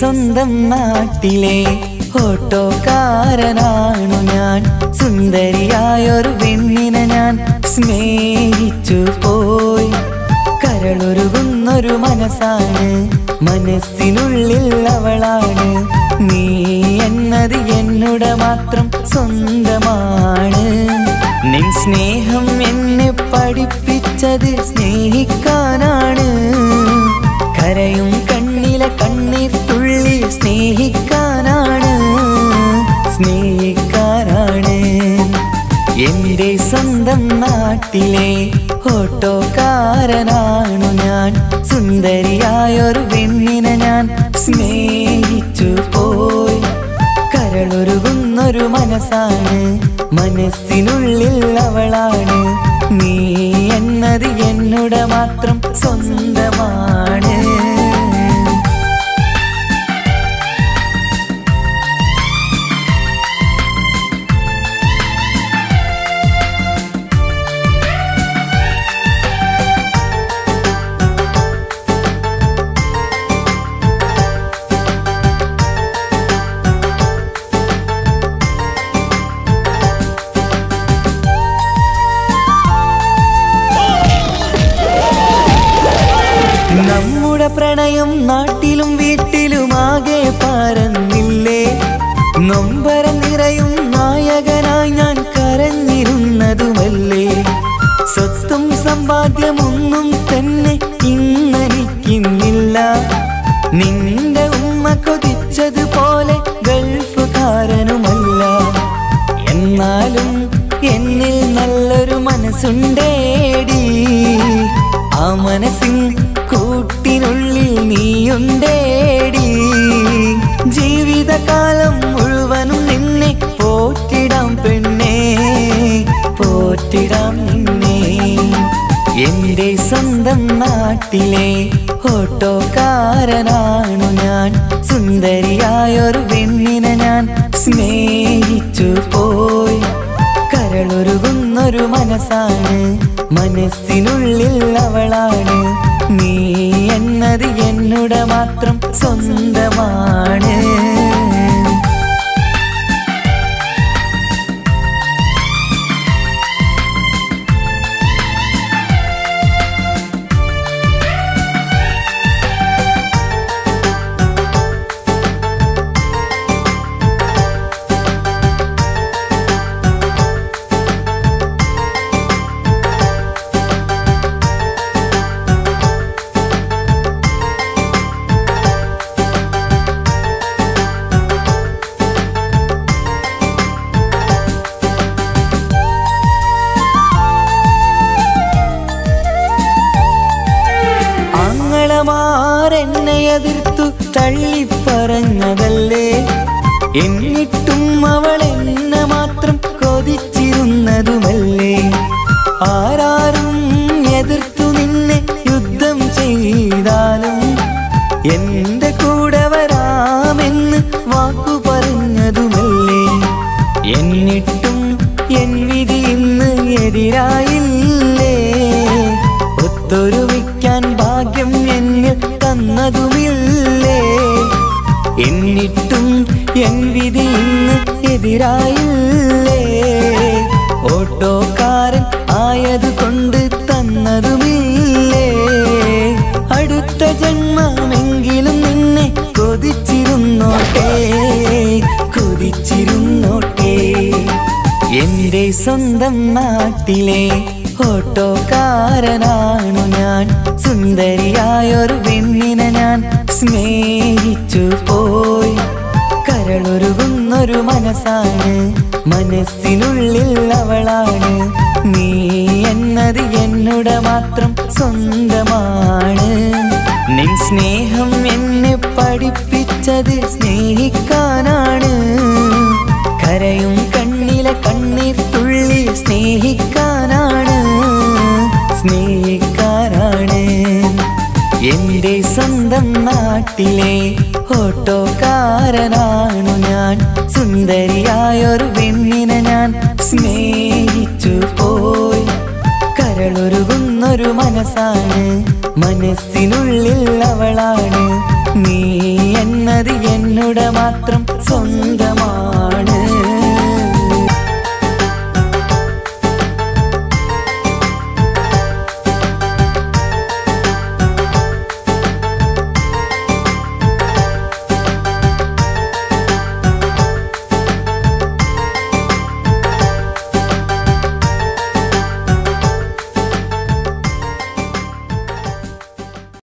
സ്വന്തം നാട്ടിലെ ഓട്ടോക്കാരനാണു ഞാൻ സുന്ദരിയായൊരു പെണ്ണിനെ ഞാൻ സ്നേഹിച്ചു പോയി കരളൊരുകുന്നൊരു മനസ്സാണ് മനസ്സിനുള്ളിൽ അവളാണ് നീ എന്നത് എന്നുടെ മാത്രം സ്വന്തമാണ് നിൻ സ്നേഹം എന്നെ പഠിപ്പിച്ചത് സ്നേഹിക്കാനാണ് കരയും കണ്ണിലെ കണ്ണീർ തുള്ളി സ്നേഹിക്കാനാണ് സ്നേഹിക്കാനാണ് എന്റെ സ്വന്തം നാട്ടിലെ ഓട്ടോക്കാരനാണു ഞാൻ സുന്ദരിയായൊരു പെണ്ണിനെ ഞാൻ സ്നേഹിച്ചു പോയി കരളൊരുകുന്നൊരു മനസ്സാണ് മനസ്സിനുള്ളിൽ അവളാണ് നീ എന്നത് എന്നുടെ മാത്രം സ്വന്തമാണ് നമ്മുടെ പ്രണയം നാട്ടിലും വീട്ടിലുമാകെ പരന്നില്ലേ നൊമ്പരം നിറയും നായകനായി ഞാൻ കരഞ്ഞിരുന്നതുമല്ലേ സ്വത്തും സമ്പാദ്യമൊന്നും തന്നെ ഇന്നെനിക്കിന്നില്ല നിന്റെ ഉമ്മ കൊതിച്ചതുപോലെ ഗൾഫുകാരനുമല്ല എന്നാലും എന്നിൽ നല്ലൊരു മനസ്സുണ്ടേടി ആ മനസ്സിൻ കൂട്ടിനുള്ളിൽ നീയുണ്ടേടി ജീവിതകാലം മുഴുവനും നിന്നെ പോറ്റിടാം പെണ്ണേ പോറ്റിടാം നിന്നെ എന്റെ സ്വന്തം നാട്ടിലെ ഓട്ടോക്കാരനാണു ഞാൻ സുന്ദരിയായൊരു പെണ്ണിനെ ഞാൻ സ്നേഹിച്ചു പോയി കരളൊരുകുന്നൊരു മനസ്സാണ് മനസ്സിനുള്ളിൽ അവളാണ് നീ എന്നത് എന്നുടെ മാത്രം സ്വന്തമാണ് ആങ്ങളമാരെന്നെ എതിർത്തു തള്ളിപ്പറഞ്ഞതല്ലേ എന്നിട്ടും അവൾ എന്നെ മാത്രം കൊതിച്ചിരുന്നതുമല്ലേ ആരാരും എതിർത്തു നിന്നെ യുദ്ധം ചെയ്താലും എന്റെ കൂടെ വരാമെന്ന് വാക്കു പറഞ്ഞതുമല്ലേ എന്നിട്ടും എൻ വിധി ഇന്ന് എതിരായില്ലേ ഒത്തൊരുമിക്കാൻ ഭാഗ്യം എന്നിൽ തന്നതുമില്ലേ എന്നിട്ടും എൻ വിധി ഇന്ന് എതിരായില്ലേ ഓട്ടോക്കാരൻ ആയതുകൊണ്ട് തന്നതുമില്ലേ അടുത്ത ജന്മമെങ്കിലും നിന്നെ കൊതിച്ചിരുന്നോട്ടെ കൊതിച്ചിരുന്നോട്ടെ എന്റെ സ്വന്തം നാട്ടിലെ ഓട്ടോക്കാരനാണു ഞാൻ സുന്ദരിയായൊരു പെണ്ണിനെ ഞാൻ സ്നേഹിച്ചു പോയി കരളൊരുകുന്നൊരു മനസ്സാണ് മനസ്സിനുള്ളിൽ അവളാണ് നീ എന്നത് എന്നുടെ മാത്രം സ്വന്തമാണ് നിൻ സ്നേഹം എന്നെ പഠിപ്പിച്ചത് സ്നേഹിക്കാനാണ് കരയും കണ്ണിലെ കണ്ണീർ തുള്ളി സ്നേഹിക്കാനാണ് സ്നേഹിക്കാനാണ് എന്റെ സ്വന്തം നാട്ടിലെ ഓട്ടോക്കാരനാണു ഞാൻ സുന്ദരിയായൊരു പെണ്ണിനെ ഞാൻ സ്നേഹിച്ചു പോയി കരളൊരുകുന്നൊരു മനസ്സാണ് മനസ്സിനുള്ളിൽ അവളാണ് നീ എന്നത് മതി എന്നുടെ മാത്രം സ്വന്തമായി